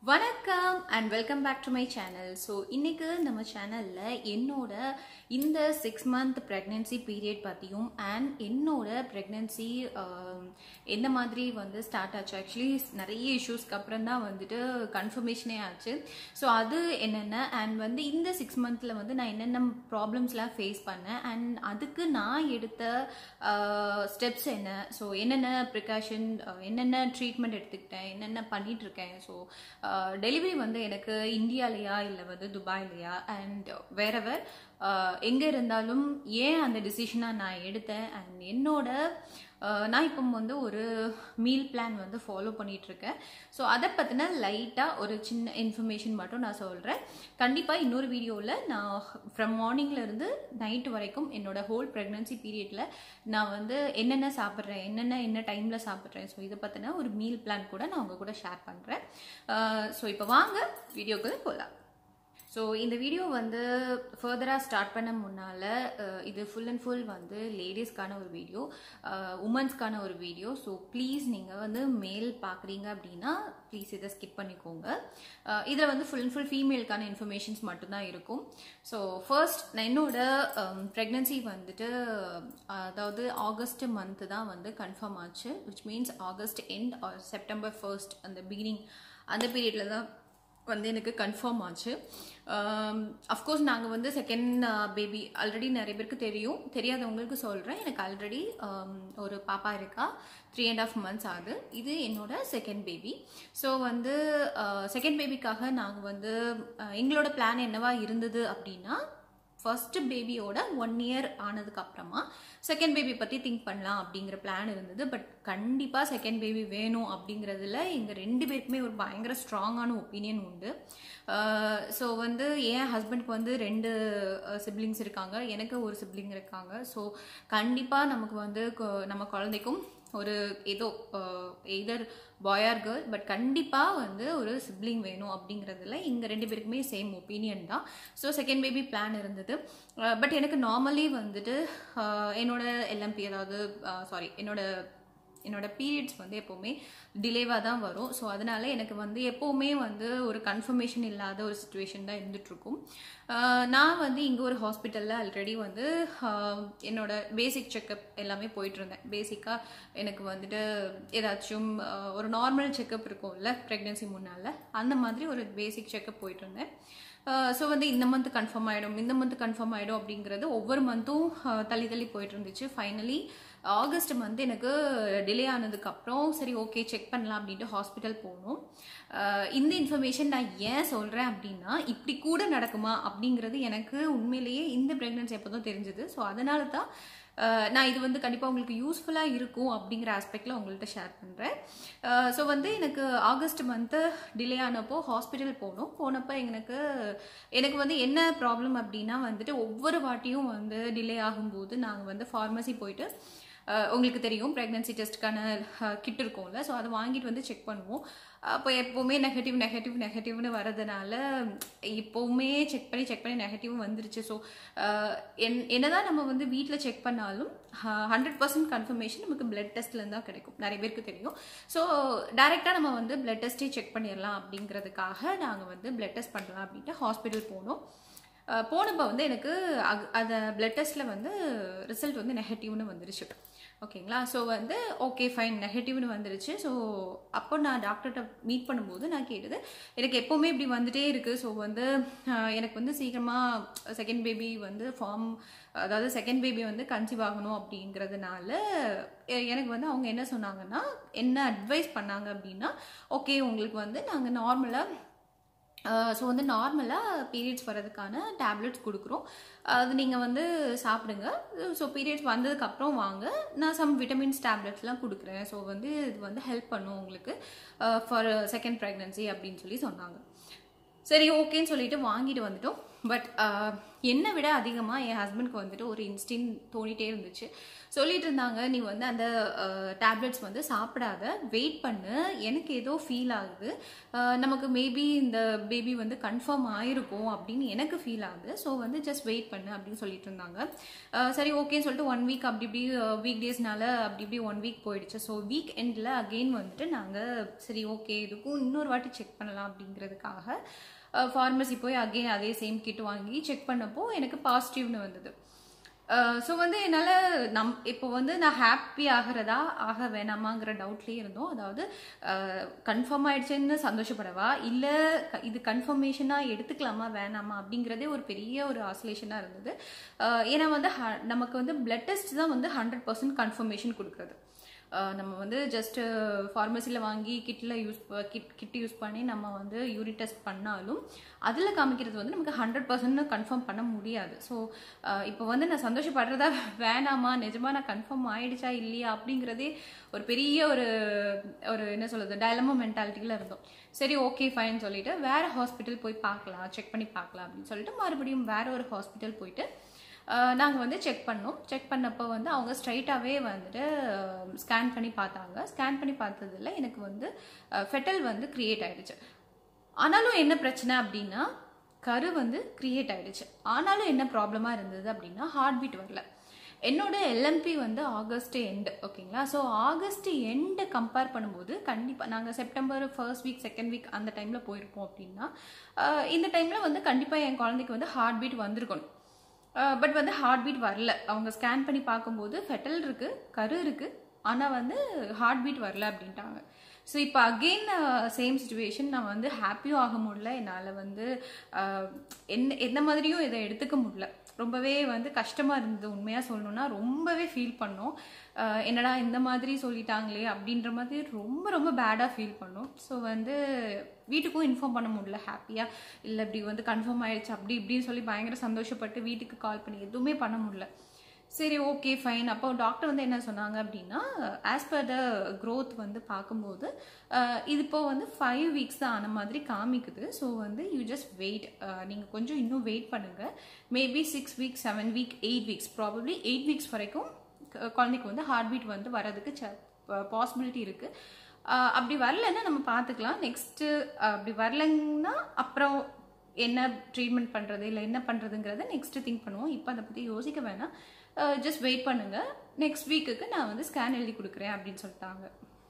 வணக்கம் and welcome back to my channel so இன்னைக்கு நம்ம சேனலில் என்னோட இந்த சிக்ஸ் மந்த் ப்ரெக்னென்சி பீரியட் பற்றியும் அண்ட் என்னோட ப்ரெக்னென்சி எந்த மாதிரி வந்து ஸ்டார்ட் ஆச்சு ஆக்சுவலி நிறைய இஷ்யூஸ்க்கு அப்புறம் தான் வந்துட்டு கன்ஃபர்மேஷனே ஆச்சு ஸோ அது என்னென்ன அண்ட் வந்து இந்த சிக்ஸ் மந்தில் வந்து நான் என்னென்ன ப்ராப்ளம்ஸ்லாம் ஃபேஸ் பண்ணேன் அண்ட் அதுக்கு நான் எடுத்த ஸ்டெப்ஸ் என்ன ஸோ என்னென்ன ப்ரிகாஷன் என்னென்ன ட்ரீட்மெண்ட் எடுத்துக்கிட்டேன் என்னென்ன பண்ணிட்டு இருக்கேன் ஸோ டெலிவரி வந்து எனக்கு இந்தியாலையா இல்லை வந்து துபாய்லையா அண்ட் வேறவர் எங்கே இருந்தாலும் ஏன் அந்த டிசிஷனாக நான் எடுத்தேன் அண்ட் என்னோட நான் இப்போ வந்து ஒரு மீல் பிளான் வந்து ஃபாலோ பண்ணிகிட்ருக்கேன் ஸோ அதை பற்றின லைட்டாக ஒரு சின்ன இன்ஃபர்மேஷன் மட்டும் நான் சொல்கிறேன் கண்டிப்பாக இன்னொரு வீடியோவில் நான் ஃப்ரம் மார்னிங்லேருந்து நைட்டு வரைக்கும் என்னோட ஹோல் ப்ரெக்னன்சி பீரியடில் நான் வந்து என்னென்ன சாப்பிட்றேன் என்னென்ன என்ன டைமில் சாப்பிட்றேன் ஸோ இதை பற்றின ஒரு மீல் பிளான் கூட நான் உங்கள் கூட ஷேர் பண்ணுறேன் ஸோ இப்போ வாங்க வீடியோக்குள்ளே போகலாம் ஸோ இந்த வீடியோ வந்து ஃபர்தராக ஸ்டார்ட் பண்ண முன்னால் இது ஃபுல் அண்ட் ஃபுல் வந்து லேடிஸ்க்கான ஒரு வீடியோ உமன்ஸ்க்கான ஒரு வீடியோ ஸோ ப்ளீஸ் நீங்கள் வந்து மேல் பார்க்குறீங்க அப்படின்னா ப்ளீஸ் இதை ஸ்கிப் பண்ணிக்கோங்க இதில் வந்து ஃபுல் அண்ட் ஃபுல் ஃபீமேலுக்கான இன்ஃபர்மேஷன்ஸ் மட்டும்தான் இருக்கும் ஸோ ஃபர்ஸ்ட் நான் என்னோட ப்ரெக்னன்சி வந்துட்டு அதாவது ஆகஸ்ட் மந்த்து தான் வந்து கன்ஃபார்ம் ஆச்சு which means August end or September first அந்த பிகினிங் அந்த பீரியடில் தான் வந்து எனக்கு கன்ஃபார்ம் ஆச்சு அஃப்கோர்ஸ் நாங்கள் வந்து செகண்ட் பேபி ஆல்ரெடி நிறைய பேருக்கு தெரியும் தெரியாதவங்களுக்கு சொல்கிறேன் எனக்கு ஆல்ரெடி ஒரு பாப்பா இருக்கா த்ரீ அண்ட் ஆஃப் மந்த்ஸ் ஆகுது இது என்னோட செகண்ட் பேபி ஸோ வந்து செகண்ட் பேபிக்காக நாங்கள் வந்து எங்களோட பிளான் என்னவா இருந்தது அப்படின்னா ஃபர்ஸ்ட் பேபியோட ஒன் இயர் ஆனதுக்கு அப்புறமா செகண்ட் பேபி பற்றி திங்க் பண்ணலாம் அப்படிங்கிற பிளான் இருந்தது பட் கண்டிப்பாக செகண்ட் பேபி வேணும் அப்படிங்கிறதுல எங்கள் ரெண்டு பேருக்குமே ஒரு பயங்கர ஸ்ட்ராங்கான ஒப்பீனியன் உண்டு ஸோ வந்து என் ஹஸ்பண்ட்க்கு வந்து ரெண்டு சிப்ளிங்ஸ் இருக்காங்க எனக்கு ஒரு சிப்ளிங் இருக்காங்க ஸோ கண்டிப்பாக நமக்கு வந்து நம்ம குழந்தைக்கும் ஒரு ஏதோ either boy or girl but கண்டிப்பாக வந்து ஒரு சிப்ளிங் வேணும் அப்படிங்கிறதுல இங்கே ரெண்டு பேருக்குமே சேம் ஒப்பீனியன் தான் ஸோ செகண்ட் பேபி பிளான் இருந்தது பட் எனக்கு நார்மலி வந்துட்டு என்னோட எல்எம்பி அதாவது சாரி என்னோட என்னோட பீரியட்ஸ் வந்து எப்போவுமே டிலேவாக தான் வரும் ஸோ அதனால் எனக்கு வந்து எப்போவுமே வந்து ஒரு கன்ஃபர்மேஷன் இல்லாத ஒரு சுச்சுவேஷன் தான் இருந்துகிட்ருக்கும் நான் வந்து இங்கே ஒரு ஹாஸ்பிட்டலில் ஆல்ரெடி வந்து என்னோட பேசிக் செக்கப் எல்லாமே போயிட்டு இருந்தேன் பேசிக்காக எனக்கு வந்துட்டு ஏதாச்சும் ஒரு நார்மல் செக்கப் இருக்கும்ல ப்ரெக்னென்சி முன்னால் அந்த மாதிரி ஒரு பேசிக் செக்கப் போயிட்டு இருந்தேன் ஸோ வந்து இந்த மந்த் கன்ஃபார்ம் ஆகிடும் இந்த மந்த் கன்ஃபார்ம் ஆகிடும் அப்படிங்கிறது ஒவ்வொரு மந்த்தும் தள்ளி தள்ளி போயிட்டு இருந்துச்சு ஃபைனலி ஆகஸ்ட் மந்த் எனக்கு டிலே ஆனதுக்கப்புறம் சரி ஓகே செக் பண்ணலாம் அப்படின்ட்டு ஹாஸ்பிட்டல் போகணும் இந்த இன்ஃபர்மேஷன் நான் ஏன் சொல்கிறேன் அப்படின்னா இப்படி கூட நடக்குமா அப்படிங்கிறது எனக்கு உண்மையிலேயே இந்த ப்ரெக்னன்சி எப்போ தான் தெரிஞ்சுது ஸோ அதனால தான் நான் இது வந்து கண்டிப்பாக உங்களுக்கு யூஸ்ஃபுல்லாக இருக்கும் அப்படிங்கிற ஆஸ்பெக்டில் உங்கள்கிட்ட ஷேர் பண்ணுறேன் ஸோ வந்து எனக்கு ஆகஸ்ட் மந்த்து டிலே ஆனப்போ ஹாஸ்பிட்டல் போனோம் போனப்போ எனக்கு எனக்கு வந்து என்ன ப்ராப்ளம் அப்படின்னா வந்துட்டு ஒவ்வொரு வாட்டியும் வந்து டிலே ஆகும்போது நாங்கள் வந்து ஃபார்மசி போயிட்டு உங்களுக்கு தெரியும் ப்ரெக்னன்சி டெஸ்ட்டுக்கான கிட் இருக்கும்ல ஸோ அதை வாங்கிட்டு வந்து செக் பண்ணுவோம் அப்போ எப்போவுமே நெகட்டிவ் நெகட்டிவ் நெகட்டிவ்னு வரதுனால இப்போவுமே செக் பண்ணி செக் பண்ணி நெகட்டிவ் வந்துருச்சு ஸோ என் என்னதான் நம்ம வந்து வீட்டில் செக் பண்ணாலும் ஹண்ட்ரட் பர்சன்ட் கன்ஃபர்மேஷன் நமக்கு பிளட் டெஸ்ட்லேருந்து தான் கிடைக்கும் நிறைய பேருக்கு தெரியும் ஸோ டைரெக்டாக நம்ம வந்து பிளட் டெஸ்ட்டே செக் பண்ணிடலாம் அப்படிங்கிறதுக்காக நாங்கள் வந்து பிளட் டெஸ்ட் பண்ணலாம் அப்படின்ட்டு ஹாஸ்பிட்டல் போனோம் போனப்போ வந்து எனக்கு அந்த பிளட் டெஸ்ட்டில் வந்து ரிசல்ட் வந்து நெகட்டிவ்னு வந்துருச்சு ஓகேங்களா ஸோ வந்து ஓகே ஃபைன் நெகட்டிவ்னு வந்துருச்சு ஸோ அப்போ நான் டாக்டர்கிட்ட மீட் பண்ணும்போது நான் கேட்டது எனக்கு எப்போவுமே இப்படி வந்துட்டே இருக்குது ஸோ வந்து எனக்கு வந்து சீக்கிரமாக செகண்ட் பேபி வந்து ஃபார்ம் அதாவது செகண்ட் பேபி வந்து கன்சீவ் ஆகணும் அப்படிங்கிறதுனால எனக்கு வந்து அவங்க என்ன சொன்னாங்கன்னா என்ன அட்வைஸ் பண்ணாங்க அப்படின்னா ஓகே உங்களுக்கு வந்து நாங்கள் நார்மலாக ஸோ வந்து நார்மலாக பீரியட்ஸ் வர்றதுக்கான டேப்லெட்ஸ் கொடுக்குறோம் அது நீங்கள் வந்து சாப்பிடுங்க ஸோ பீரியட்ஸ் வந்ததுக்கப்புறம் வாங்க நான் சம் விட்டமின்ஸ் டேப்லெட்ஸ்லாம் கொடுக்குறேன் ஸோ வந்து இது வந்து ஹெல்ப் பண்ணும் உங்களுக்கு ஃபார் செகண்ட் ப்ரெக்னன்சி அப்படின்னு சொல்லி சொன்னாங்க சரி ஓகேன்னு சொல்லிட்டு வாங்கிட்டு வந்துட்டோம் பட் என்னை விட அதிகமாக என் ஹஸ்பண்ட்க்கு வந்துட்டு ஒரு இன்ஸ்டின் தோணிட்டே இருந்துச்சு சொல்லிட்டு இருந்தாங்க நீ வந்து அந்த டேப்லெட்ஸ் வந்து சாப்பிடாத வெயிட் பண்ணு எனக்கு ஏதோ ஃபீல் ஆகுது அஹ், நமக்கு மேபி இந்த பேபி வந்து கன்ஃபார்ம் ஆயிருக்கும் அப்படின்னு எனக்கு ஃபீல் ஆகுது ஸோ வந்து ஜஸ்ட் வெயிட் பண்ணு அப்படின்னு சொல்லிட்டு இருந்தாங்க அஹ், சரி ஓகேன்னு சொல்லிட்டு ஒன் வீக் அப்படி இப்படி வீக் டேஸ்னால அப்படி இப்படி ஒன் வீக் போயிடுச்சு ஸோ வீக் எண்டில் அகெயின் வந்துட்டு நாங்கள் சரி ஓகே இதுக்கும் இன்னொரு வாட்டி செக் பண்ணலாம் அப்படிங்கிறதுக்காக ஃபார்மசி போய் அகெயின் அதே சேம் கிட் வாங்கி செக் பண்ணப்போ எனக்கு பாசிட்டிவ்னு வந்தது ஸோ வந்து என்னால் நம் இப்போ வந்து நான் ஹாப்பி ஆகிறதா ஆக வேணாமாங்கிற டவுட்லேயே இருந்தோம் அதாவது கன்ஃபார்ம் ஆயிடுச்சுன்னு சந்தோஷப்படவா இல்லை இது கன்ஃபர்மேஷனாக எடுத்துக்கலாமா வேணாமா அப்படிங்கிறதே ஒரு பெரிய ஒரு ஆசோலேஷனாக இருந்தது அஹ் ஏன்னா வந்து ஹ- நமக்கு வந்து பிளட் டெஸ்ட் தான் வந்து ஹண்ட்ரட் பர்சன்ட் கன்ஃபர்மேஷன் கொடுக்குறது அஹ் நம்ம வந்து ஜஸ்ட் ஃபார்மசியில் வாங்கி கிட்டில் யூஸ் கிட் கிட் யூஸ் பண்ணி நம்ம வந்து யூரின் டெஸ்ட் பண்ணாலும் அதில் காமிக்கிறது வந்து நமக்கு ஹண்ட்ரட் பர்சன்ட் கன்ஃபார்ம் பண்ண முடியாது ஸோ இப்போ வந்து நான் சந்தோஷப்படுறதா வேணாமா நிஜமா நான் கன்ஃபார்ம் ஆயிடுச்சா இல்லையா அப்படிங்கிறதே ஒரு பெரிய ஒரு ஒரு என்ன சொல்றது டைலமோ மென்டாலிட்டியில் இருந்தோம் சரி ஓகே ஃபைன் சொல்லிட்டு வேற ஹாஸ்பிட்டல் போய் பார்க்கலாம் செக் பண்ணி பார்க்கலாம் அப்படின்னு சொல்லிட்டு மறுபடியும் வேற ஒரு ஹாஸ்பிட்டல் போயிட்டு நாங்கள் வந்து செக் பண்ணோம் செக் பண்ணப்போ வந்து அவங்க ஸ்ட்ரைட்டாகவே வந்துட்டு ஸ்கேன் பண்ணி பார்த்தாங்க ஸ்கேன் பண்ணி பார்த்ததுல எனக்கு வந்து ஃபெட்டல் வந்து க்ரியேட் ஆயிடுச்சு ஆனாலும் என்ன பிரச்சனை அப்படின்னா கரு வந்து க்ரியேட் ஆயிடுச்சு ஆனாலும் என்ன ப்ராப்ளமாக இருந்தது அப்படின்னா ஹார்ட் பீட் வரல என்னோட எல்எம்பி வந்து ஆகஸ்ட் எண்டு ஓகேங்களா ஸோ ஆகஸ்ட் எண்டு கம்பேர் பண்ணும்போது கண்டிப்பாக நாங்கள் September first week second week அந்த டைமில் போயிருப்போம் அப்படின்னா அஹ் இந்த டைமில் வந்து கண்டிப்பாக என் குழந்தைக்கு வந்து ஹார்ட் பீட் வந்திருக்கணும் பட் வந்து ஹார்ட் பீட் வரல அவங்க ஸ்கேன் பண்ணி பார்க்கும்போது ஃபெட்டல் இருக்கு கரு இருக்கு ஆனால் வந்து ஹார்ட் பீட் வரல அப்படின்ட்டாங்க ஸோ இப்போ அகெயின் சேம் சுச்சுவேஷன் நான் வந்து ஹாப்பியும் ஆக முடியல என்னால் வந்து அஹ், என்ன எந்த மாதிரியும் இதை எடுத்துக்க முடியல ரொம்பவே வந்து கஷ்டமாக இருந்தது உண்மையாக சொல்லணும்னா ரொம்பவே ஃபீல் பண்ணோம் அஹ், என்னடா இந்த மாதிரி சொல்லிட்டாங்களே அப்படின்ற மாதிரி ரொம்ப ரொம்ப பேடாக ஃபீல் பண்ணோம் ஸோ வந்து வீட்டுக்கும் இன்ஃபார்ம் பண்ண முடியல ஹாப்பியாக இல்லை இப்படி வந்து கன்ஃபார்ம் ஆயிடுச்சு அப்படி இப்படின்னு சொல்லி பயங்கர சந்தோஷப்பட்டு வீட்டுக்கு கால் பண்ணி எதுவுமே பண்ண முடியல சரி ஓகே ஃபைன் அப்போ டாக்டர் வந்து என்ன சொன்னாங்க அப்படின்னா ஆஸ் பர் த growth வந்து பார்க்கும்போது அஹ், இது இப்போ வந்து ஃபைவ் வீக்ஸ் தான் ஆன மாதிரி காமிக்குது ஸோ வந்து யூ ஜஸ்ட் வெயிட் நீங்கள் கொஞ்சம் இன்னும் வெயிட் பண்ணுங்கள் maybe six weeks seven week eight weeks probably eight weeks வரைக்கும் க- குழந்தைக்கு வந்து ஹார்ட் பீட் வந்து வரதுக்கு பாசிபிலிட்டி இருக்குது அப்படி வரலைன்னா நம்ம பார்த்துக்கலாம் நெக்ஸ்ட்டு அப்படி வரலைன்னா அப்புறம் என்ன ட்ரீட்மெண்ட் பண்ணுறது இல்லை என்ன பண்ணுறதுங்கிறத நெக்ஸ்ட்டு திங்க் பண்ணுவோம் இப்போ அதை பற்றி யோசிக்க வேணாம் ஜஸ்ட் வெயிட் பண்ணுங்கள் நெக்ஸ்ட் வீக்குக்கு நான் வந்து ஸ்கேன் எழுதி கொடுக்குறேன் அப்படின்னு சொல்லிட்டாங்க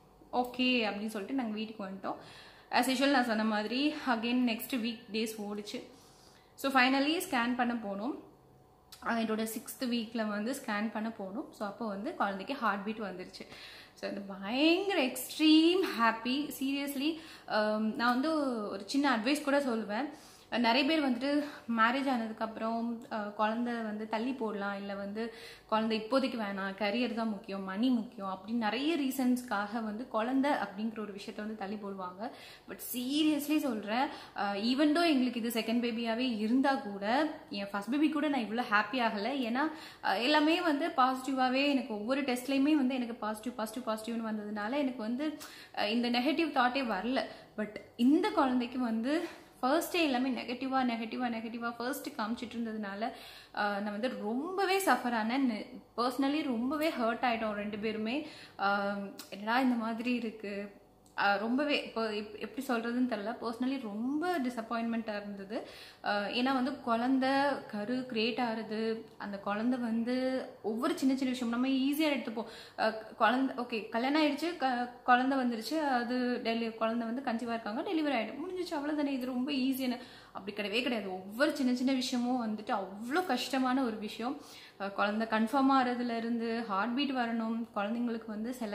ஓகே அப்படின்னு சொல்லிட்டு நாங்கள் வீட்டுக்கு வந்துட்டோம் ஆஸ் யூஷுவல் நான் சொன்ன மாதிரி அகெயின் நெக்ஸ்ட் வீக் டேஸ் ஓடிச்சு ஸோ ஃபைனலி ஸ்கேன் பண்ண போனோம் அஹ் என்னோட சிக்ஸ்த் வீக்கில் வந்து ஸ்கேன் பண்ண போகணும் ஸோ அப்போ வந்து குழந்தைக்கு ஹார்ட் பீட் வந்துருச்சு ஸோ அது பயங்கர எக்ஸ்ட்ரீம் ஹாப்பி சீரியஸ்லி நான் வந்து ஒரு சின்ன அட்வைஸ் கூட சொல்லுவேன் நிறைய பேர் வந்துட்டு மேரேஜ் ஆனதுக்கப்புறம் குழந்தை வந்து தள்ளி போடலாம் இல்லை வந்து குழந்தை இப்போதைக்கு வேணாம் கரியர் தான் முக்கியம் மணி முக்கியம் அப்படின்னு நிறைய ரீசன்ஸ்க்காக வந்து குழந்தை அப்படிங்கிற ஒரு விஷயத்த வந்து தள்ளி போடுவாங்க பட் சீரியஸ்லி சொல்கிறேன் ஈவன் தோ எங்களுக்கு இது செகண்ட் பேபியாகவே இருந்தால் கூட என் ஃபர்ஸ்ட் பேபி கூட நான் இவ்வளோ ஹாப்பி ஆகலை ஏன்னா அஹ், எல்லாமே வந்து பாசிட்டிவாகவே எனக்கு ஒவ்வொரு டெஸ்ட்லேயுமே வந்து எனக்கு பாசிட்டிவ் பாசிட்டிவ் பாசிட்டிவ்னு வந்ததுனால எனக்கு வந்து அஹ், இந்த நெகட்டிவ் தாட்டே வரல பட் இந்த குழந்தைக்கு வந்து ஃபர்ஸ்டே எல்லாமே நெகட்டிவாக நெகட்டிவாக நெகட்டிவாக ஃபர்ஸ்ட் காமிச்சிட்டு இருந்ததுனால ஆஹ், நான் வந்து ரொம்பவே சஃபர் ஆனேன் பர்சனலி ரொம்பவே ஹர்ட் ஆகிட்டோம் ரெண்டு பேருமே ஆஹ், என்னடா இந்த மாதிரி இருக்குது ஆஹ் ரொம்பவே இப்போ எப்- எப்படி சொல்கிறதுன்னு தெரில பர்சனலி ரொம்ப டிசப்பாயின்மெண்ட்டாக இருந்தது ஆஹ் ஏன்னா வந்து குழந்த கரு கிரியேட் ஆகுறது அந்த குழந்தை வந்து ஒவ்வொரு சின்ன சின்ன விஷயம் நம்ம ஈஸியாக எடுத்துப்போம் ஆஹ் குழந்த ஓகே கல்யாணம் ஆயிடுச்சு க குழந்தை வந்துருச்சு அது டெலி குழந்தை வந்து கன்சீவாக இருக்காங்க டெலிவரி ஆகிடும் முடிஞ்சிச்சு அவ்வளோதானே இது ரொம்ப ஈஸியான அப்படி கிடையவே கிடையாது ஒவ்வொரு சின்ன சின்ன விஷயமும் வந்துட்டு அவ்வளோ கஷ்டமான ஒரு விஷயம் அஹ் குழந்தை கன்ஃபார்ம் ஆகிறதுல இருந்து ஹார்ட் பீட் வரணும் குழந்தைங்களுக்கு வந்து சில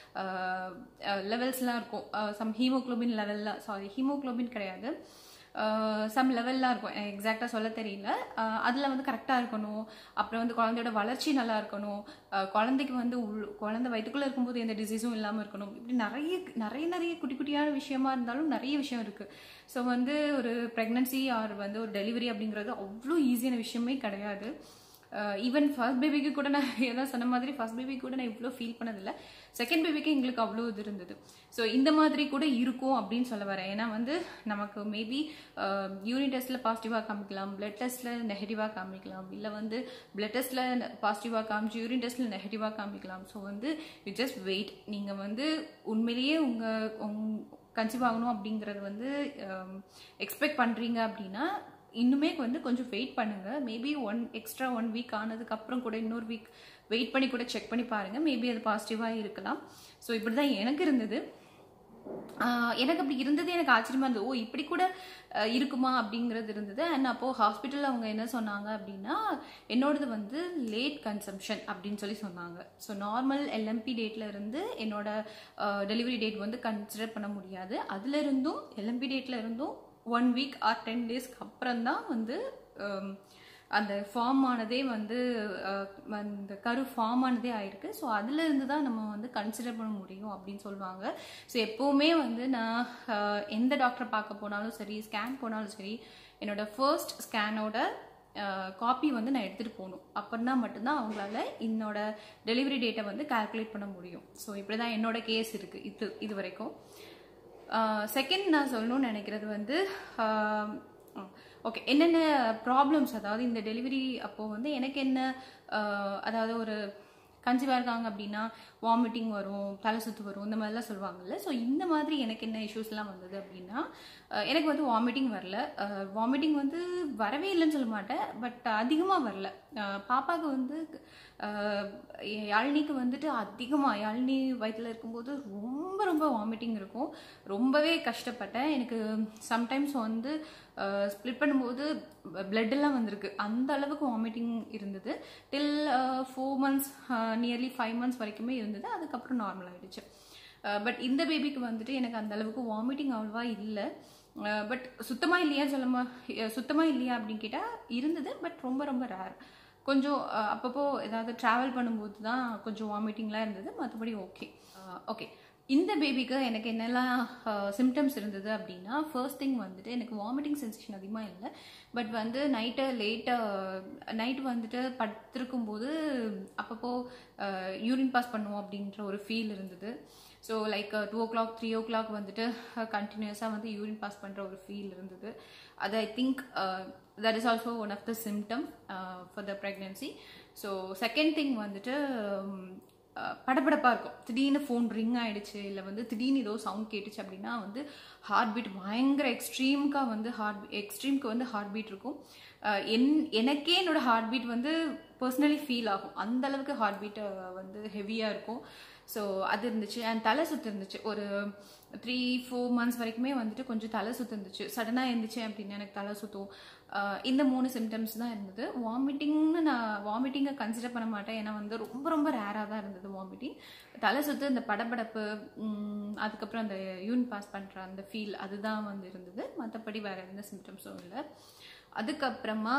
லெவல்ஸ்லாம் இருக்கும் சம் ஹீமோக்ளோபின் லெவல்லாம் சாரி ஹீமோக்ளோபின் கிடையாது சம் லெவல்லாம் இருக்கும் எக்ஸாக்டாக சொல்ல தெரியல அதில் வந்து கரெக்டாக இருக்கணும் அப்புறம் வந்து குழந்தையோட வளர்ச்சி நல்லா இருக்கணும் அஹ் குழந்தைக்கு வந்து உள் குழந்தை வயிற்றுக்குள்ளே இருக்கும்போது எந்த டிசீஸும் இல்லாமல் இருக்கணும் இப்படி நிறைய நிறைய நிறைய குட்டி குட்டியான விஷயமா இருந்தாலும் நிறைய விஷயம் இருக்குது ஸோ வந்து ஒரு ப்ரெக்னன்சி ஆர் வந்து ஒரு டெலிவரி அப்படிங்கிறது அவ்வளோ ஈஸியான விஷயமே கிடையாது ஈவன் ஃபர்ஸ்ட் பேபிக்கு கூட நான் ஏதாவது சொன்ன மாதிரி ஃபர்ஸ்ட் பேபிக்கு கூட நான் இவ்வளோ ஃபீல் பண்ணதில்லை செகண்ட் பேபிக்கு எங்களுக்கு அவ்வளோ இது இருந்தது ஸோ இந்த மாதிரி கூட இருக்கும் அப்படின்னு சொல்ல வரேன் ஏன்னா வந்து நமக்கு மேபி யூரின் டெஸ்ட்டில் பாசிட்டிவாக காமிக்கலாம் பிளட் டெஸ்ட்டில் நெகட்டிவாக காமிக்கலாம் இல்லை வந்து பிளட் டெஸ்ட்டில் பாசிட்டிவாக காமிச்சு யூரின் டெஸ்ட்டில் நெகட்டிவாக காமிக்கலாம் ஸோ வந்து யூ ஜஸ்ட் வெயிட் நீங்கள் வந்து உண்மையிலேயே உங்கள் உங் கன்சீவ் ஆகணும் அப்படிங்கிறது வந்து எக்ஸ்பெக்ட் பண்ணுறீங்க அப்படின்னா இன்னுமே வந்து கொஞ்சம் வெயிட் பண்ணுங்க maybe one extra one week ஆனதுக்கு அப்புறம் கூட இன்னொரு வீக் வெயிட் பண்ணி கூட செக் பண்ணி பாருங்க மேபி அது பாசிட்டிவாக இருக்கலாம் ஸோ இப்படி தான் எனக்கு இருந்தது ஆஹ் எனக்கு அப்படி இருந்தது எனக்கு ஆச்சரியமா இருந்தது ஓ இப்படி கூட அஹ், இருக்குமா அப்படிங்கிறது இருந்தது அண்ட் அப்போ ஹாஸ்பிட்டலில் அவங்க என்ன சொன்னாங்க அப்படின்னா என்னோடது வந்து லேட் கன்சம்ஷன் அப்படின்னு சொல்லி சொன்னாங்க ஸோ நார்மல் எல்எம்பி டேட்ல இருந்து என்னோட டெலிவரி டேட் வந்து கன்சிடர் பண்ண முடியாது அதுல இருந்தும் எல்எம்பி டேட்ல இருந்தும் ஒன் வீக் ஆர் டென் டேஸ்க்கு அப்புறம் தான் வந்து ஹம், அந்த ஃபார்ம் ஆனதே வந்து அஹ், அந்த கரு ஃபார்ம் ஆனதே ஆயிருக்கு ஸோ அதுல இருந்து தான் நம்ம வந்து கன்சிடர் பண்ண முடியும் அப்படின்னு சொல்லுவாங்க ஸோ எப்போவுமே வந்து நான் அஹ், எந்த டாக்டரை பார்க்க போனாலும் சரி ஸ்கேன் போனாலும் சரி என்னோட ஃபர்ஸ்ட் ஸ்கேனோட காப்பி வந்து நான் எடுத்துகிட்டு போகணும் அப்படின்னா மட்டும்தான் அவங்களால என்னோட டெலிவரி டேட்டை வந்து கால்குலேட் பண்ண முடியும் ஸோ இப்படி தான் என்னோட கேஸ் இருக்குது இது இது வரைக்கும் செகண்ட் நான் சொல்லணும்னு நினைக்கிறது வந்து ஓகே என்னென்ன ப்ராப்ளம்ஸ் அதாவது இந்த டெலிவரி அப்போது வந்து எனக்கு என்ன ஆஹ், அதாவது ஒரு கன்சீவாக இருக்காங்க அப்படின்னா வாமிட்டிங் வரும் தலை சுத்து வரும் இந்த மாதிரிலாம் சொல்லுவாங்கல்ல ஸோ இந்த மாதிரி எனக்கு என்ன இஷ்யூஸ்லாம் வந்தது அப்படின்னா ஆஹ், எனக்கு வந்து வாமிட்டிங் வரல வாமிட்டிங் வந்து வரவே இல்லைன்னு சொல்ல மாட்டேன் பட் அதிகமாக வரல ஆஹ், பாப்பாவுக்கு வந்து ஆஹ், யாழினிக்கு வந்துட்டு அதிகமாக யாழினி வயிற்றில் இருக்கும்போது ரொம்ப ரொம்ப வாமிட்டிங் இருக்கும் ரொம்பவே கஷ்டப்பட்டேன் எனக்கு சம்டைம்ஸ் வந்து ஸ்ப்ளிட் பண்ணும்போது blood எல்லாம் வந்திருக்கு அந்த அளவுக்கு வாமிட்டிங் இருந்தது till four months nearly five months வரைக்குமே இருந்தது அதுக்கப்புறம் நார்மல் ஆயிடுச்சு பட் இந்த பேபிக்கு வந்துட்டு எனக்கு அந்த அளவுக்கு வாமிட்டிங் அவ்வளவா இல்லை பட் சுத்தமாக இல்லையா சொல்லமா சுத்தமாக இல்லையா அப்படின்னு கேட்டால் இருந்தது பட் ரொம்ப ரொம்ப ரேர் கொஞ்சம் அஹ், அப்பப்போ ஏதாவது ட்ராவல் பண்ணும்போது தான் கொஞ்சம் வாமிட்டிங்லாம் இருந்தது மற்றபடி ஓகே ஓகே இந்த பேபிக்கு எனக்கு என்னெல்லாம் சிம்டம்ஸ் இருந்தது அப்படின்னா ஃபர்ஸ்ட் திங் வந்துட்டு எனக்கு வாமிட்டிங் சென்சேஷன் அதிகமாக இல்லை பட் வந்து நைட்டு லேட்டாக நைட் வந்துட்டு படுத்திருக்கும் போது அப்பப்போ யூரின் பாஸ் பண்ணுவோம் அப்படின்ற ஒரு ஃபீல் இருந்தது so like two o'clock three o'clock வந்துட்டு கண்டினியூஸாக வந்து யூரின் பாஸ் பண்ணுற ஒரு ஃபீல் இருந்தது அது I think that is also one of the symptom for the pregnancy so second thing வந்துட்டு um, அஹ், படபடப்பா இருக்கும் திடீர்னு ஃபோன் ரிங் ஆயிடுச்சு இல்லை வந்து திடீர்னு ஏதோ சவுண்ட் கேட்டுச்சு அப்படின்னா வந்து ஹார்ட் பீட் பயங்கர எக்ஸ்ட்ரீம்க்கா வந்து ஹார்ட் எக்ஸ்ட்ரீம்க்கு வந்து ஹார்ட் பீட் இருக்கும் அஹ், என் எனக்கே என்னோட ஹார்ட் பீட் வந்து பர்சனலி ஃபீல் ஆகும் அந்த அளவுக்கு ஹார்ட் பீட் வந்து ஹெவியாக இருக்கும் ஸோ அது இருந்துச்சு அண்ட் தலை சுத்து இருந்துச்சு ஒரு த்ரீ ஃபோர் மந்த்ஸ் வரைக்குமே வந்துட்டு கொஞ்சம் தலை சுத்து இருந்துச்சு சடனாக இருந்துச்சு அப்படின்னு எனக்கு தலை சுத்தும் ஆஹ் இந்த மூணு சிம்டம்ஸ் தான் இருந்தது வாமிட்டிங்னு நான் வாமிட்டிங்கை கன்சிடர் பண்ண மாட்டேன் ஏன்னா வந்து ரொம்ப ரொம்ப ரேராக தான் இருந்தது வாமிட்டிங் தலை சுத்து இந்த படபடப்பு உம், அதுக்கப்புறம் அந்த யூன் பாஸ் பண்ணுற அந்த ஃபீல் அதுதான் வந்து இருந்தது மற்றபடி வேற எந்த சிம்டம்ஸும் இல்லை அதுக்கப்புறமா